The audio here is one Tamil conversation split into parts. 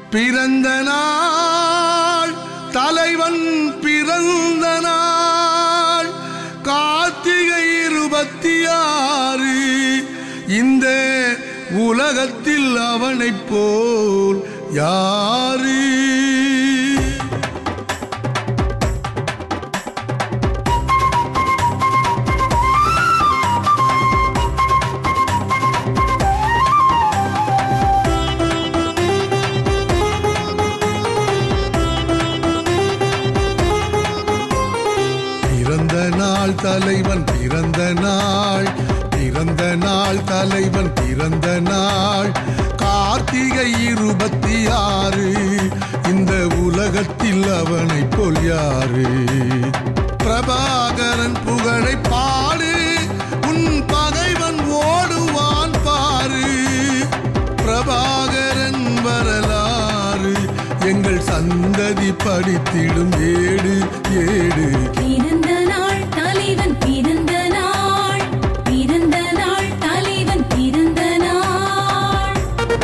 பிறந்த நாள் தலைவன் பிறந்த நாள் கார்த்திகை இருபத்தி ஆறு இந்த உலகத்தில் அவனைப் போல் யாரு பிறந்த நாள் தலைவன் பிறந்த நாள் பிறந்த நாள் தலைவன் பிறந்த நாள் கார்த்திகை இருபத்தி ஆறு இந்த உலகத்தில் அவனை போல் யாரு பிரபாகரன் புகழை பாடு உன் பகைவன் ஓடுவான் பாரு பிரபாகரன் வரலாறு எங்கள் சந்ததி படித்திடும் ஏடு ஏடு பிறந்த நாள் தலைவன் பிறந்த நாள் பிறந்த நாள் தலைவன் பிறந்த நாள்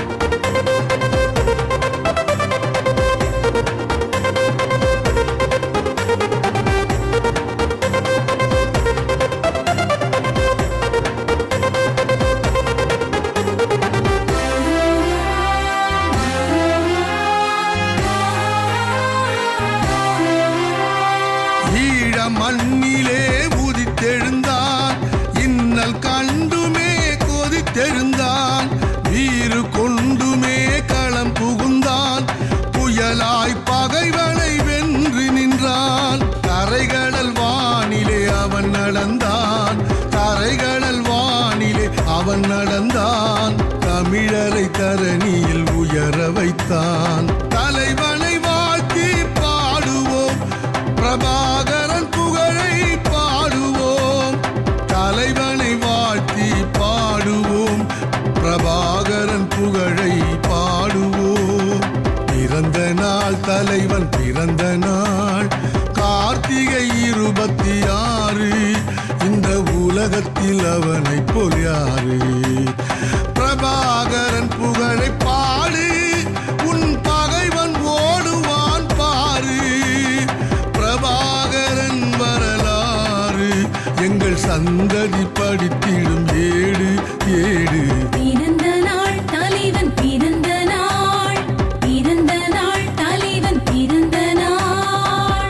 ஈழ மண்ணிலே உதித்தெழுந்தான் இன்னல் கண்டுமே கொதித்தெழுந்தான் வீறு கொண்டுமே களம் புகுந்தான் புயலாய் பகைவனை வென்று நின்றான் தரைகடல் வானிலே அவன் நடந்தான் தரைகடல் வானிலே அவன் நடந்தான் தமிழரை தரணியில் உயர வைத்தான் தலைவனை வாழ்த்தி பாடுவோம் பிரபாகரன் புகழை பாடுவோம் தலைவனை வாழ்த்தி பாடுவோம் பிரபாகரன் புகழை பாடுவோம் பிறந்த நாள் தலைவன் பிறந்த நாள் கார்த்திகை இருபத்தி ஆறு இந்த உலகத்தில் அவனை போல் யாரு பிரபாகரன் புகழை பாடு உன் பகைவன் ஓடுவான் பாரு பிரபாகரன் வரலாறு எங்கள் சந்ததி படித்திடும் ஏடு ஏடு பிறந்த நாள் தலைவன் பிறந்த நாள் பிறந்த நாள் தலைவன் பிறந்த நாள்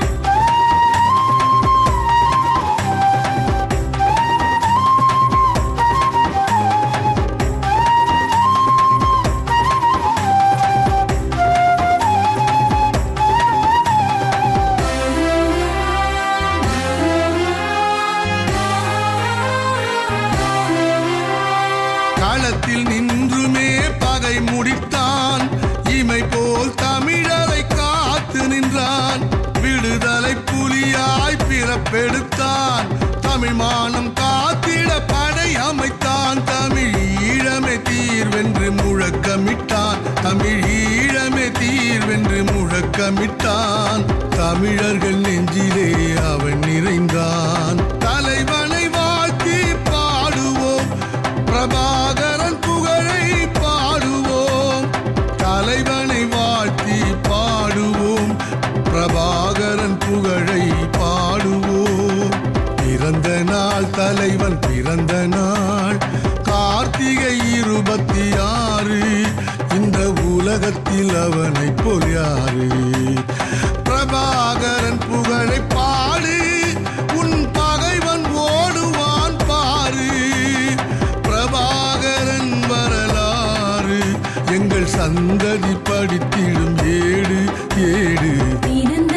களத்தில் நின்றுமே பகை முடித்தான் இமை போல் தமிழரை காத்து நின்றான் விடுதலை புலியாய் பிறப்பெடுத்தான் தமிழ் மானம் காத்திட படை அமைத்தான் தமிழ் ஈழமே தீர்வென்று முழக்கமிட்டான் தமிழ் ஈழமே தீர்வென்று முழக்கமிட்டான் தமிழர்கள் நெஞ்சிலே அவன் நிறைந்தான் தலைவனை வாழ்த்தி பாடுவோம் பிரபாகரன் புகழை பாடுவோம் தலைவனை வாழ்த்தி பாடுவோம் பிரபாகரன் புகழை பாடுவோம் பிறந்த நாள் தலைவன் பிறந்த நாள் கார்த்திகை இருபத்தி ஆறு இந்த உலகத்தில் அவனை போல் யாரு பிரபாகரன் புகழை பாடு உன் பகைவன் ஓடுவான் பாரு பிரபாகரன் வரலாறு எங்கள் சந்ததி படித்திடும் ஏடு ஏடு பிறந்த